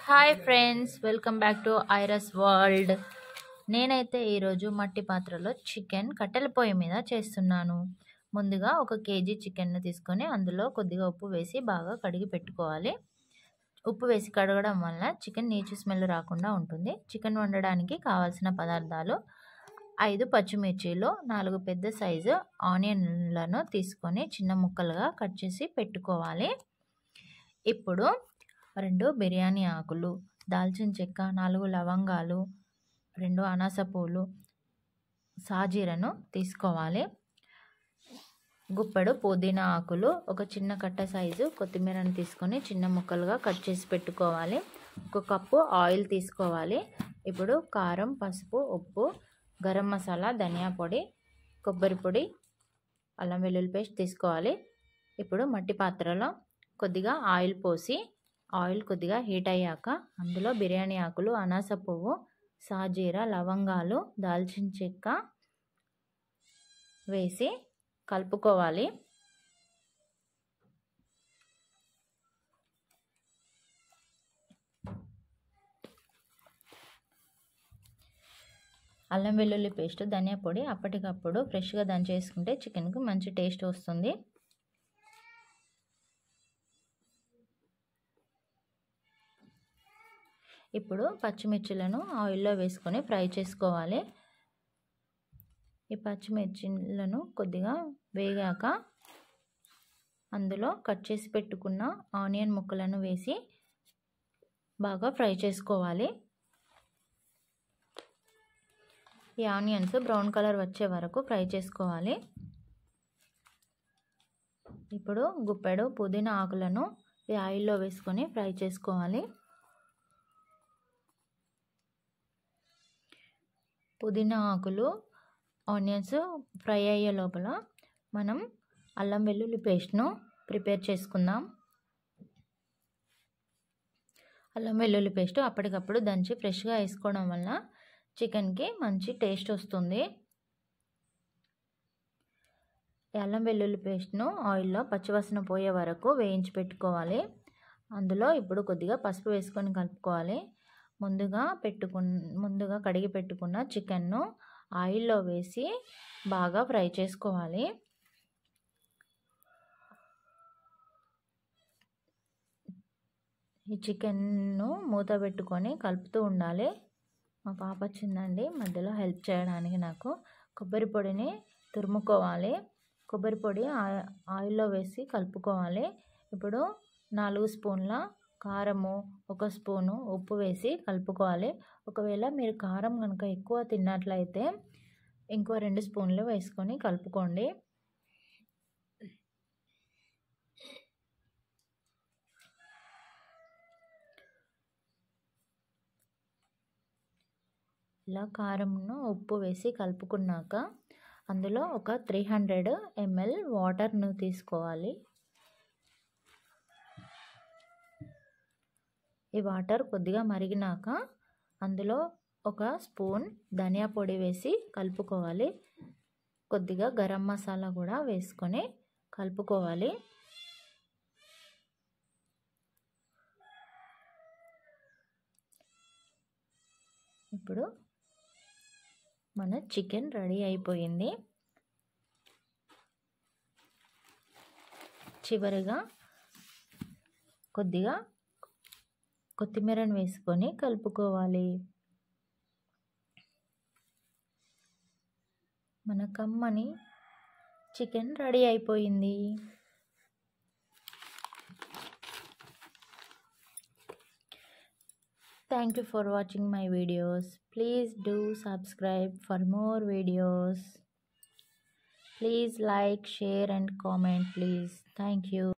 hi friends welcome back to Iris world నేనైతే ఈరోజు మట్టి పాత్రలో చికెన్ కట్టెల పొయ్యి మీద చేస్తున్నాను ముందుగా ఒక కేజీ చికెన్ను తీసుకొని అందులో కొద్దిగా ఉప్పు వేసి బాగా కడిగి పెట్టుకోవాలి ఉప్పు వేసి కడగడం వల్ల చికెన్ నీచు స్మెల్ రాకుండా ఉంటుంది చికెన్ వండడానికి కావాల్సిన పదార్థాలు ఐదు పచ్చిమిర్చీలు నాలుగు పెద్ద సైజు ఆనియన్లను తీసుకొని చిన్న ముక్కలుగా కట్ చేసి పెట్టుకోవాలి ఇప్పుడు రెండు బిర్యానీ ఆకులు దాల్చిన చెక్క నాలుగు లవంగాలు రెండు అనాస పూలు సాజీరను తీసుకోవాలి గుప్పెడు పుదీనా ఆకులు ఒక చిన్న కట్ట సైజు కొత్తిమీరను తీసుకొని చిన్న ముక్కలుగా కట్ చేసి పెట్టుకోవాలి ఒక కప్పు ఆయిల్ తీసుకోవాలి ఇప్పుడు కారం పసుపు ఉప్పు గరం మసాలా ధనియా పొడి కొబ్బరి పొడి అల్లం వెల్లుల్లి పేస్ట్ తీసుకోవాలి ఇప్పుడు మట్టి పాత్రలో కొద్దిగా ఆయిల్ పోసి ఆయిల్ కొద్దిగా హీట్ అయ్యాక అందులో బిర్యానీ ఆకులు అనాస పువ్వు సాజీరా లవంగాలు దాల్చిన చెక్క వేసి కలుపుకోవాలి అల్లం వెల్లుల్లి పేస్ట్ ధనియా పొడి అప్పటికప్పుడు ఫ్రెష్గా దంచేసుకుంటే చికెన్కి మంచి టేస్ట్ వస్తుంది ఇప్పుడు పచ్చిమిర్చిలను ఆయిల్లో వేసుకొని ఫ్రై చేసుకోవాలి ఈ పచ్చిమిర్చిలను కొద్దిగా వేగాక అందులో కట్ చేసి పెట్టుకున్న ఆనియన్ ముక్కలను వేసి బాగా ఫ్రై చేసుకోవాలి ఈ ఆనియన్స్ బ్రౌన్ కలర్ వచ్చే వరకు ఫ్రై చేసుకోవాలి ఇప్పుడు గుప్పెడు పుదీనా ఆకులను ఈ ఆయిల్లో వేసుకొని ఫ్రై చేసుకోవాలి పుదీనా ఆకులు ఆనియన్స్ ఫ్రై అయ్యే లోపల మనం అల్లం వెల్లుల్లి పేస్ట్ను ప్రిపేర్ చేసుకుందాం అల్లం వెల్లుల్లి పేస్ట్ అప్పటికప్పుడు దంచి ఫ్రెష్గా వేసుకోవడం వల్ల చికెన్కి మంచి టేస్ట్ వస్తుంది అల్లం వెల్లుల్లి పేస్ట్ను ఆయిల్లో పచ్చివాసన పోయే వరకు వేయించి పెట్టుకోవాలి అందులో ఇప్పుడు కొద్దిగా పసుపు వేసుకొని కలుపుకోవాలి ముందుగా పెట్టుకు ముందుగా కడిగి పెట్టుకున్న చికెన్ను ఆయిల్లో వేసి బాగా ఫ్రై చేసుకోవాలి ఈ చికెన్ను మూత పెట్టుకొని కలుపుతూ ఉండాలి మా పాప వచ్చిందండి మధ్యలో హెల్ప్ చేయడానికి నాకు కొబ్బరి పొడిని తురుముకోవాలి కొబ్బరి పొడి ఆయిల్లో వేసి కలుపుకోవాలి ఇప్పుడు నాలుగు స్పూన్ల కారము ఒక స్పూను ఉప్పు వేసి కలుపుకోవాలి ఒకవేళ మీరు కారం కనుక ఎక్కువ తిన్నట్లయితే ఇంకో రెండు స్పూన్లు వేసుకొని కలుపుకోండి ఇలా కారంను ఉప్పు వేసి కలుపుకున్నాక అందులో ఒక త్రీ హండ్రెడ్ ఎంఎల్ వాటర్ను తీసుకోవాలి ఈ వాటర్ కొద్దిగా మరిగినాక అందులో ఒక స్పూన్ ధనియా పొడి వేసి కలుపుకోవాలి కొద్దిగా గరం మసాలా కూడా వేసుకొని కలుపుకోవాలి ఇప్పుడు మన చికెన్ రెడీ అయిపోయింది చివరిగా కొద్దిగా కొత్తిమీరను వేసుకొని కలుపుకోవాలి మన కమ్మని చికెన్ రెడీ అయిపోయింది thank you for watching my videos please do subscribe for more videos please like share and comment please thank you